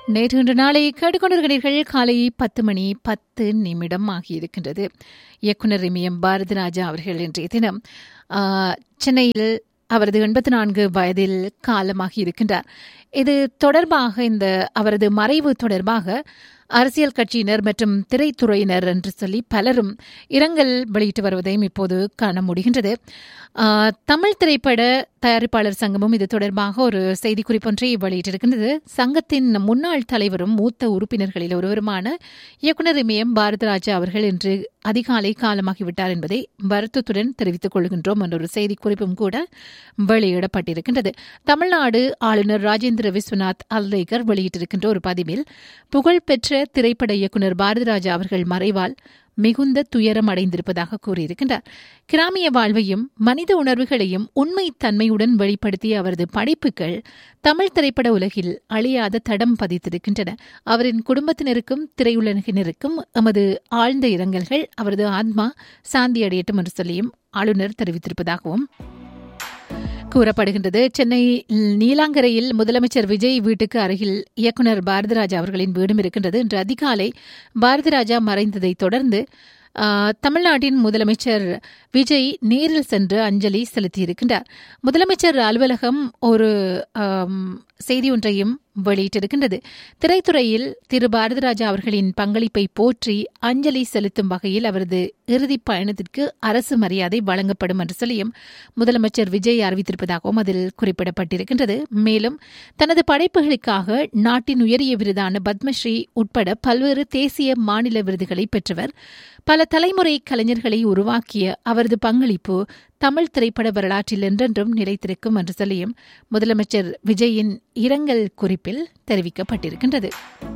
நேற்று இன்று நாளை கேட்டுக்கொண்டிருக்கிறீர்கள் காலை பத்து மணி பத்து நிமிடம் ஆகியிருக்கின்றது இயக்குனர் இமயம் பாரதிராஜா அவர்கள் இன்றைய தினம் ஆ, சென்னையில் அவரது எண்பத்தி நான்கு வயதில் காலமாகி இருக்கின்றார் இது தொடர்பாக இந்த அவரது மறைவு தொடர்பாக அரசியல் கட்சியினர் மற்றும் திரைத்துறையினர் என்று சொல்லி பலரும் இரங்கல் வெளியிட்டு வருவதையும் இப்போது காண முடிகின்றது ஆ, தமிழ் திரைப்பட தயாரிப்பாளர் சங்கமும் இது தொடர்பாக ஒரு செய்திக்குறிப்பு ஒன்றை வெளியிட்டிருக்கின்றது சங்கத்தின் முன்னாள் தலைவரும் மூத்த உறுப்பினர்களில் ஒருவருமான இயக்குனர் இமயம் பாரதிராஜா அவர்கள் இன்று அதிகாலை காலமாகிவிட்டார் என்பதை வருத்தத்துடன் தெரிவித்துக் கொள்கின்றோம் என்ற ஒரு செய்திக்குறிப்பும் கூட வெளியிடப்பட்டிருக்கின்றது தமிழ்நாடு ஆளுநர் ராஜேந்திர விஸ்வநாத் அல்லேகர் வெளியிட்டிருக்கின்ற ஒரு பதிவில் புகழ்பெற்ற திரைப்பட இயக்குனர் பாரதிராஜா அவர்கள் மறைவால் மிகுந்த துயரம் அடைந்திருப்பதாக கூறியிருக்கின்றார் கிராமிய வாழ்வையும் மனித உணர்வுகளையும் உண்மை தன்மையுடன் வெளிப்படுத்திய அவரது படைப்புகள் தமிழ் திரைப்பட உலகில் அழியாத தடம் பதித்திருக்கின்றன அவரின் குடும்பத்தினருக்கும் திரையுலகினருக்கும் எமது ஆழ்ந்த இரங்கல்கள் அவரது ஆத்மா சாந்தி அடையட்டும் என்று சொல்லியும் ஆளுநர் தெரிவித்திருப்பதாகவும் கூறப்படுகின்றது சென்னை நீலாங்கரையில் முதலமைச்சர் விஜய் வீட்டுக்கு அருகில் இயக்குனர் பாரதிராஜா அவர்களின் வீடும் இருக்கின்றது இன்று அதிகாலை பாரதிராஜா மறைந்ததைத் தொடர்ந்து ஆ, தமிழ்நாட்டின் முதலமைச்சர் விஜய் நேரில் சென்று அஞ்சலி செலுத்தியிருக்கின்றார் முதலமைச்சர் அலுவலகம் ஒரு ஆம், செய்தி ஒன்றையும் வெளியிட்டிருக்கின்றது திரைத்துறையில் திரு பாரதிராஜா அவர்களின் பங்களிப்பை போற்றி அஞ்சலி செலுத்தும் வகையில் அவரது இறுதிப் பயணத்திற்கு அரசு மரியாதை வழங்கப்படும் என்று சொல்லியும் முதலமைச்சர் விஜய் அறிவித்திருப்பதாகவும் அதில் குறிப்பிடப்பட்டிருக்கின்றது மேலும் தனது படைப்புகளுக்காக நாட்டின் உயரிய விருதான பத்மஸ்ரீ உட்பட பல்வேறு தேசிய மாநில விருதுகளை பெற்றவர் பல தலைமுறை கலைஞர்களை உருவாக்கிய அவரது பங்களிப்பு தமிழ் திரைப்பட வரலாற்றில் என்றென்றும் நிலைத்திருக்கும் என்று சொல்லியும் முதலமைச்சர் விஜயின் இரங்கல் குறிப்பில் தெரிவிக்கப்பட்டிருக்கின்றது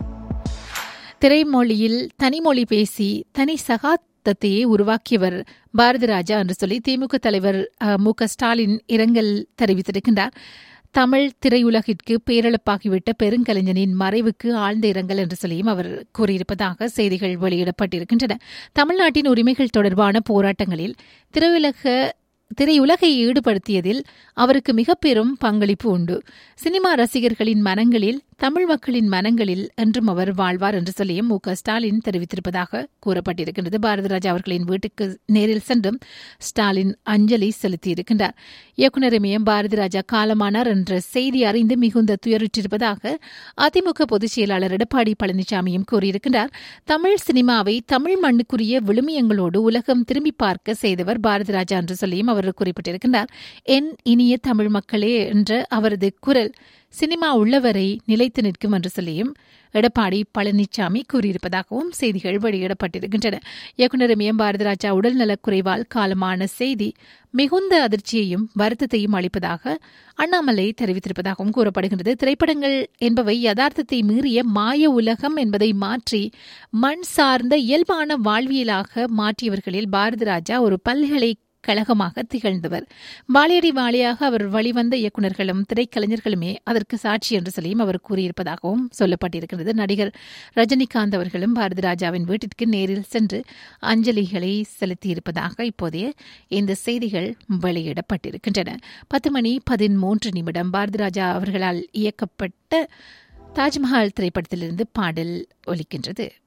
திரைமொழியில் தனிமொழி பேசி தனி சகாப்தத்தையே உருவாக்கியவர் பாரதிராஜா என்று சொல்லி திமுக தலைவர் அஹ், மு க ஸ்டாலின் இரங்கல் தெரிவித்திருக்கின்றார் தமிழ் திரையுலகிற்கு பேரிழப்பாகிவிட்ட பெருங்கலைஞனின் மறைவுக்கு ஆழ்ந்த இரங்கல் என்று சொல்லியும் அவர் கூறியிருப்பதாக செய்திகள் வெளியிடப்பட்டிருக்கின்றன தமிழ்நாட்டின் உரிமைகள் தொடர்பான போராட்டங்களில் திரையுலக திரையுலகை ஈடுபடுத்தியதில் அவருக்கு மிக பெரும் பங்களிப்பு உண்டு சினிமா ரசிகர்களின் மனங்களில் தமிழ் மக்களின் மனங்களில் என்றும் அவர் வாழ்வார் என்று சொல்லியும் மு க ஸ்டாலின் தெரிவித்திருப்பதாக கூறப்பட்டிருக்கின்றது பாரதிராஜா அவர்களின் வீட்டுக்கு நேரில் சென்றும் ஸ்டாலின் அஞ்சலி செலுத்தியிருக்கின்றார் இயக்குனர் இமயம் பாரதிராஜா காலமானார் என்ற செய்தி அறிந்து மிகுந்த துயருற்றிருப்பதாக அதிமுக பொதுச் செயலாளர் எடப்பாடி பழனிசாமியும் கூறியிருக்கின்றார் தமிழ் சினிமாவை தமிழ் மண்ணுக்குரிய விழுமியங்களோடு உலகம் திரும்பி பார்க்க செய்தவர் பாரதிராஜா என்று சொல்லியும் அவர் குறிப்பிட்டிருக்கின்றார் என் இனிய தமிழ் மக்களே என்ற அவரது குரல் சினிமா உள்ளவரை நிலைத்து நிற்கும் என்று சொல்லியும் எடப்பாடி பழனிசாமி கூறியிருப்பதாகவும் செய்திகள் வெளியிடப்பட்டிருக்கின்றன இயக்குநர் எம் பாரதிராஜா உடல்நலக் குறைவால் காலமான செய்தி மிகுந்த அதிர்ச்சியையும் வருத்தத்தையும் அளிப்பதாக அண்ணாமலை தெரிவித்திருப்பதாகவும் கூறப்படுகின்றது திரைப்படங்கள் என்பவை யதார்த்தத்தை மீறிய மாய உலகம் என்பதை மாற்றி மண் சார்ந்த இயல்பான வாழ்வியலாக மாற்றியவர்களில் பாரதிராஜா ஒரு பல்கலை கழகமாக திகழ்ந்தவர் வாழையடி வாழையாக அவர் வழிவந்த இயக்குநர்களும் திரைக்கலைஞர்களுமே அதற்கு சாட்சி என்று சொல்லியும் அவர் கூறியிருப்பதாகவும் சொல்லப்பட்டிருக்கிறது நடிகர் ரஜினிகாந்த் அவர்களும் பாரதிராஜாவின் வீட்டிற்கு நேரில் சென்று அஞ்சலிகளை செலுத்தியிருப்பதாக இப்போதைய இந்த செய்திகள் வெளியிடப்பட்டிருக்கின்றன பத்து மணி பதிமூன்று நிமிடம் பாரதிராஜா அவர்களால் இயக்கப்பட்ட தாஜ்மஹால் திரைப்படத்திலிருந்து பாடல் ஒலிக்கின்றது